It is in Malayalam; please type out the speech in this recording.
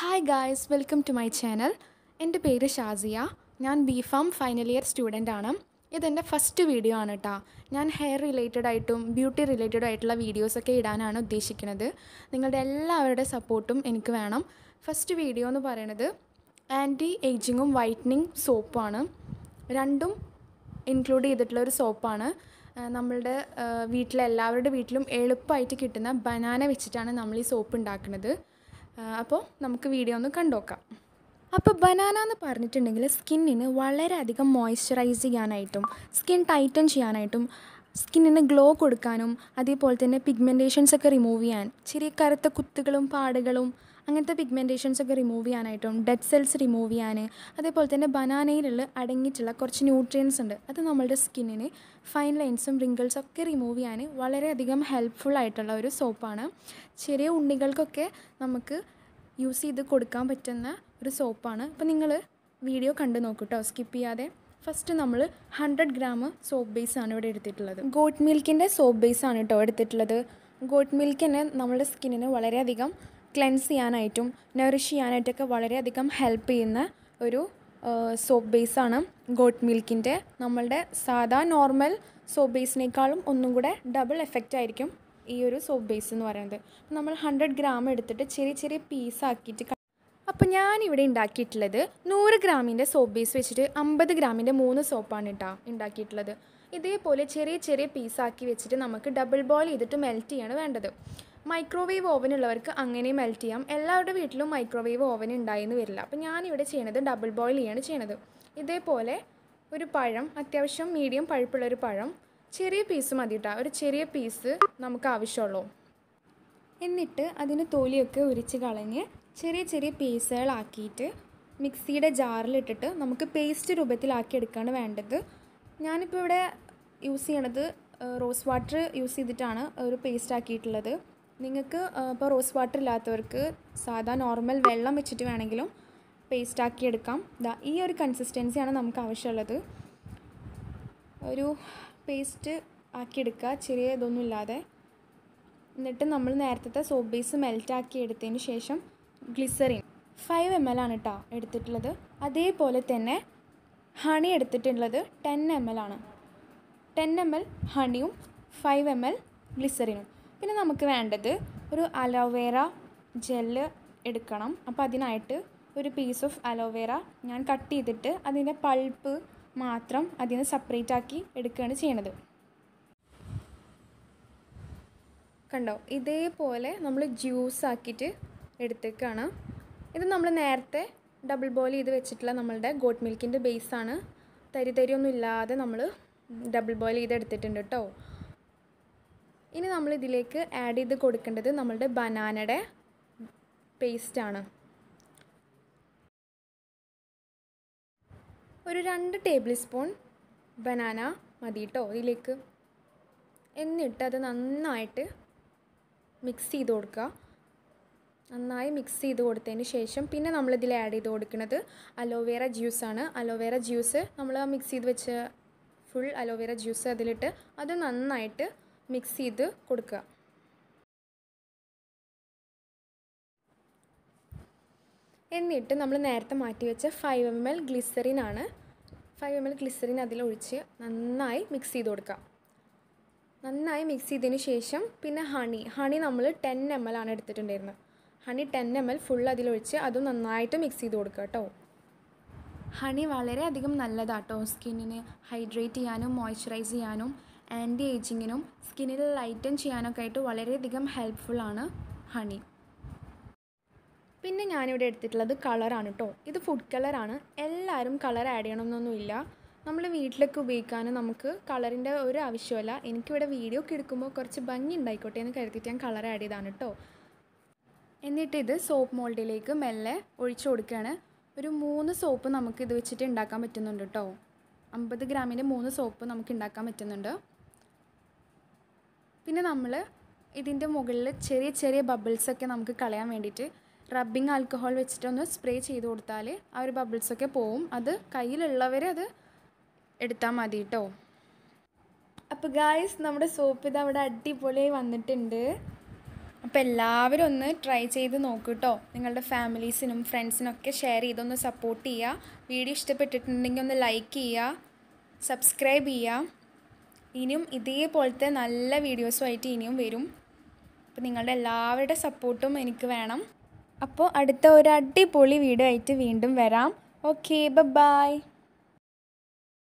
hi guys welcome to my channel എൻ്റെ പേര് ഷാസിയ ഞാൻ B Pharm final year student ആണ് ഇതെൻ്റെ ഫസ്റ്റ് വീഡിയോ ആണ് കേട്ടോ ഞാൻ ഹെയർ റിലേറ്റഡ് ആയിട്ടും ബ്യൂട്ടി റിലേറ്റഡ് ആയിട്ടുള്ള വീഡിയോസൊക്കെ ഇടാനാണ് ഉദ്ദേശിക്കുന്നത് നിങ്ങളുടെ എല്ലാവരുടെ സപ്പോർട്ടും എനിക്ക് വേണം ഫസ്റ്റ് വീഡിയോ എന്ന് പറയുന്നത് ആൻറ്റി ഏജിങ്ങും വൈറ്റനിങ് സോപ്പാണ് രണ്ടും ഇൻക്ലൂഡ് ചെയ്തിട്ടുള്ള ഒരു സോപ്പാണ് നമ്മളുടെ വീട്ടിലെ എല്ലാവരുടെ വീട്ടിലും എളുപ്പമായിട്ട് കിട്ടുന്ന ബനാന വെച്ചിട്ടാണ് നമ്മൾ ഈ സോപ്പ് ഉണ്ടാക്കുന്നത് അപ്പോൾ നമുക്ക് വീഡിയോ ഒന്ന് കണ്ടുനോക്കാം അപ്പോൾ ബനാന എന്ന് പറഞ്ഞിട്ടുണ്ടെങ്കിൽ സ്കിന്നിന് വളരെയധികം മോയ്സ്ചറൈസ് ചെയ്യാനായിട്ടും സ്കിൻ ടൈറ്റൻ ചെയ്യാനായിട്ടും സ്കിന്നിന് ഗ്ലോ കൊടുക്കാനും അതേപോലെ തന്നെ പിഗ്മെൻറ്റേഷൻസ് ഒക്കെ റിമൂവ് ചെയ്യാൻ ചെറിയ കറുത്ത കുത്തുകളും പാടുകളും അങ്ങനത്തെ പിഗ്മെൻറ്റേഷൻസ് ഒക്കെ റിമൂവ് ചെയ്യാനായിട്ടും ഡെഡ് സെൽസ് റിമൂവ് ചെയ്യാൻ അതേപോലെ തന്നെ ബനാനയിലുള്ള അടങ്ങിയിട്ടുള്ള കുറച്ച് ന്യൂട്രിയൻസ് ഉണ്ട് അത് നമ്മളുടെ സ്കിന്നിന് ഫൈൻ ലൈൻസും റിങ്കിൾസും ഒക്കെ റിമൂവ് ചെയ്യാൻ വളരെയധികം ഹെൽപ്ഫുൾ ആയിട്ടുള്ള ഒരു സോപ്പാണ് ചെറിയ ഉണ്ണികൾക്കൊക്കെ നമുക്ക് യൂസ് ചെയ്ത് കൊടുക്കാൻ പറ്റുന്ന ഒരു സോപ്പാണ് അപ്പോൾ നിങ്ങൾ വീഡിയോ കണ്ടു നോക്കൂ കേട്ടോ സ്കിപ്പ് ചെയ്യാതെ ഫസ്റ്റ് നമ്മൾ ഹൺഡ്രഡ് ഗ്രാം സോപ്പ് ബേസ് ആണ് ഇവിടെ എടുത്തിട്ടുള്ളത് ഗോട്ട് മിൽക്കിൻ്റെ സോപ്പ് ബേസ് ആണ് കേട്ടോ എടുത്തിട്ടുള്ളത് ഗോട്ട് മിൽക്ക് തന്നെ നമ്മുടെ സ്കിന്നിന് വളരെയധികം ക്ലെൻസ് ചെയ്യാനായിട്ടും നറിഷ് ചെയ്യാനായിട്ടൊക്കെ വളരെയധികം ഹെൽപ്പ് ചെയ്യുന്ന ഒരു സോപ്പ് ബേസാണ് ഗോട്ട് മിൽക്കിൻ്റെ നമ്മളുടെ സാധാ നോർമൽ സോപ്പ് ബേസിനേക്കാളും ഒന്നും കൂടെ ഡബിൾ എഫക്റ്റ് ആയിരിക്കും ഈ ഒരു സോപ്പ് ബേസ് എന്ന് പറയുന്നത് നമ്മൾ ഹൺഡ്രഡ് ഗ്രാം എടുത്തിട്ട് ചെറിയ ചെറിയ പീസാക്കിയിട്ട് അപ്പോൾ ഞാനിവിടെ ഉണ്ടാക്കിയിട്ടുള്ളത് നൂറ് ഗ്രാമിൻ്റെ സോപ്പ് ബേസ് വെച്ചിട്ട് അമ്പത് ഗ്രാമിൻ്റെ മൂന്ന് സോപ്പാണ് കേട്ടോ ഉണ്ടാക്കിയിട്ടുള്ളത് ഇതേപോലെ ചെറിയ ചെറിയ പീസാക്കി വെച്ചിട്ട് നമുക്ക് ഡബിൾ ബോയിൽ ചെയ്തിട്ട് മെൽറ്റ് ചെയ്യാണ് വേണ്ടത് മൈക്രോവേവ് ഓവൻ ഉള്ളവർക്ക് അങ്ങനെ മെൽറ്റ് ചെയ്യാം എല്ലാവരുടെ വീട്ടിലും മൈക്രോവേവ് ഓവൻ ഉണ്ടായെന്ന് വരില്ല അപ്പോൾ ഞാനിവിടെ ചെയ്യണത് ഡബിൾ ബോയിൽ ചെയ്യാണ് ചെയ്യണത് ഇതേപോലെ ഒരു പഴം അത്യാവശ്യം മീഡിയം പഴുപ്പുള്ള ഒരു പഴം ചെറിയ പീസ് മതി കേട്ടോ ഒരു ചെറിയ പീസ് നമുക്ക് ആവശ്യമുള്ളൂ എന്നിട്ട് അതിന് തൊലിയൊക്കെ ഉരിച്ച് കളഞ്ഞ് ചെറിയ ചെറിയ പീസുകളാക്കിയിട്ട് മിക്സിയുടെ ജാറിലിട്ടിട്ട് നമുക്ക് പേസ്റ്റ് രൂപത്തിലാക്കി എടുക്കുകയാണ് വേണ്ടത് ഞാനിപ്പോൾ ഇവിടെ യൂസ് ചെയ്യണത് റോസ് വാട്ടർ യൂസ് ചെയ്തിട്ടാണ് ഒരു പേസ്റ്റ് ആക്കിയിട്ടുള്ളത് നിങ്ങൾക്ക് ഇപ്പോൾ റോസ് വാട്ടർ ഇല്ലാത്തവർക്ക് സാധാ നോർമൽ വെള്ളം വെച്ചിട്ട് വേണമെങ്കിലും പേസ്റ്റ് ആക്കി എടുക്കാം ഇതാ ഈ ഒരു കൺസിസ്റ്റൻസിയാണ് നമുക്ക് ആവശ്യമുള്ളത് ഒരു പേസ്റ്റ് ആക്കിയെടുക്കുക ചെറിയ ഇതൊന്നും ഇല്ലാതെ എന്നിട്ട് നമ്മൾ നേരത്തെ സോപ്പ് ബേസ് മെൽറ്റാക്കി എടുത്തതിന് ശേഷം ഗ്ലിസറിൻ ഫൈവ് എം എൽ ആണ് കേട്ടോ എടുത്തിട്ടുള്ളത് അതേപോലെ തന്നെ ഹണി എടുത്തിട്ടുള്ളത് ടെൻ എം എൽ ആണ് ടെൻ എം എൽ ഹണിയും ഫൈവ് എം എൽ ഗ്ലിസറിനും പിന്നെ നമുക്ക് വേണ്ടത് ഒരു അലോവേറ ജെല്ല് എടുക്കണം അപ്പോൾ അതിനായിട്ട് ഒരു പീസ് ഓഫ് അലോവേറ ഞാൻ കട്ട് ചെയ്തിട്ട് അതിൻ്റെ പൾപ്പ് മാത്രം അതിൽ നിന്ന് സെപ്പറേറ്റ് ആക്കി എടുക്കുകയാണ് ചെയ്യണത് കണ്ടോ ഇതേപോലെ നമ്മൾ ജ്യൂസ് ആക്കിയിട്ട് എടുത്തേക്കാണ് ഇത് നമ്മൾ നേരത്തെ ഡബിൾ ബോയിൽ ചെയ്ത് വെച്ചിട്ടുള്ള നമ്മളുടെ ഗോട്ട് മിൽക്കിൻ്റെ ബേസാണ് തരി തരിയൊന്നും ഇല്ലാതെ നമ്മൾ ഡബിൾ ബോയിൽ ചെയ്ത് എടുത്തിട്ടുണ്ട് കേട്ടോ ഇനി നമ്മൾ ഇതിലേക്ക് ആഡ് ചെയ്ത് കൊടുക്കേണ്ടത് നമ്മളുടെ ബനാനയുടെ പേസ്റ്റാണ് ഒരു രണ്ട് ടേബിൾ സ്പൂൺ ബനാന മതി കേട്ടോ ഇതിലേക്ക് എന്നിട്ട് അത് നന്നായിട്ട് മിക്സ് ചെയ്ത് കൊടുക്കുക നന്നായി മിക്സ് ചെയ്ത് കൊടുത്തതിന് ശേഷം പിന്നെ നമ്മളിതിൽ ആഡ് ചെയ്ത് കൊടുക്കുന്നത് അലോവേറ ജ്യൂസാണ് അലോവേറ ജ്യൂസ് നമ്മൾ മിക്സ് ചെയ്ത് വെച്ച ഫുൾ അലോവേറ ജ്യൂസ് അതിലിട്ട് അത് നന്നായിട്ട് മിക്സ് ചെയ്ത് കൊടുക്കുക എന്നിട്ട് നമ്മൾ നേരത്തെ മാറ്റി വെച്ച ഫൈവ് എം എൽ ഗ്ലിസറിനാണ് ഫൈവ് എം എൽ ഗ്ലിസറിൻ അതിലൊഴിച്ച് നന്നായി മിക്സ് ചെയ്ത് കൊടുക്കുക നന്നായി മിക്സ് ചെയ്തതിന് ശേഷം പിന്നെ ഹണി ഹണി നമ്മൾ ടെൻ എം എൽ ആണ് എടുത്തിട്ടുണ്ടായിരുന്നത് honey ten M L full അതിലൊഴിച്ച് അതും നന്നായിട്ട് മിക്സ് ചെയ്ത് കൊടുക്കുക കേട്ടോ ഹണി വളരെയധികം നല്ലതാട്ടോ സ്കിന്നിന് ഹൈഡ്രേറ്റ് ചെയ്യാനും മോയ്സ്ചറൈസ് ചെയ്യാനും ആൻറ്റി ഏജിങ്ങിനും സ്കിന്നിൽ ലൈറ്റൻ ചെയ്യാനൊക്കെ ആയിട്ട് വളരെയധികം ഹെൽപ്ഫുള്ളാണ് ഹണി പിന്നെ ഞാനിവിടെ എടുത്തിട്ടുള്ളത് കളറാണ് കേട്ടോ ഇത് ഫുഡ് കളറാണ് എല്ലാവരും കളർ ആഡ് ചെയ്യണമെന്നൊന്നുമില്ല നമ്മൾ വീട്ടിലൊക്കെ ഉപയോഗിക്കാൻ നമുക്ക് കളറിൻ്റെ ഒരു ആവശ്യമല്ല എനിക്കിവിടെ വീഡിയോ ഒക്കെ എടുക്കുമ്പോൾ കുറച്ച് ഭംഗി ഉണ്ടായിക്കോട്ടെ എന്ന് കരുതിയിട്ട് ഞാൻ കളർ ആഡ് ചെയ്താണ് കേട്ടോ എന്നിട്ട് ഇത് സോപ്പ് മോൾഡിലേക്ക് മെല്ലെ ഒഴിച്ചു കൊടുക്കുകയാണ് ഒരു മൂന്ന് സോപ്പ് നമുക്ക് ഇത് വെച്ചിട്ട് ഉണ്ടാക്കാൻ പറ്റുന്നുണ്ട് കേട്ടോ അമ്പത് ഗ്രാമിൻ്റെ മൂന്ന് സോപ്പ് നമുക്ക് ഉണ്ടാക്കാൻ പറ്റുന്നുണ്ട് പിന്നെ നമ്മൾ ഇതിൻ്റെ മുകളിൽ ചെറിയ ചെറിയ ബബിൾസൊക്കെ നമുക്ക് കളയാൻ വേണ്ടിയിട്ട് റബ്ബിങ് ആൽക്കഹോൾ വെച്ചിട്ടൊന്ന് സ്പ്രേ ചെയ്ത് കൊടുത്താൽ ആ ഒരു ബബിൾസൊക്കെ പോവും അത് കയ്യിലുള്ളവർ അത് എടുത്താൽ മതി കേട്ടോ അപ്പോൾ ഗായ്സ് നമ്മുടെ സോപ്പ് ഇത് അവിടെ അടിപൊളിയായി വന്നിട്ടുണ്ട് അപ്പോൾ എല്ലാവരും ഒന്ന് ട്രൈ ചെയ്ത് നോക്കൂ കേട്ടോ നിങ്ങളുടെ ഫാമിലീസിനും ഫ്രണ്ട്സിനൊക്കെ ഷെയർ ചെയ്തൊന്ന് സപ്പോർട്ട് ചെയ്യുക വീഡിയോ ഇഷ്ടപ്പെട്ടിട്ടുണ്ടെങ്കിൽ ഒന്ന് ലൈക്ക് ചെയ്യുക സബ്സ്ക്രൈബ് ചെയ്യുക ഇനിയും ഇതേപോലത്തെ നല്ല വീഡിയോസുമായിട്ട് ഇനിയും വരും അപ്പോൾ നിങ്ങളുടെ എല്ലാവരുടെ സപ്പോർട്ടും എനിക്ക് വേണം അപ്പോൾ അടുത്ത ഒരു അടിപൊളി വീഡിയോ ആയിട്ട് വീണ്ടും വരാം ഓക്കെ ബൈ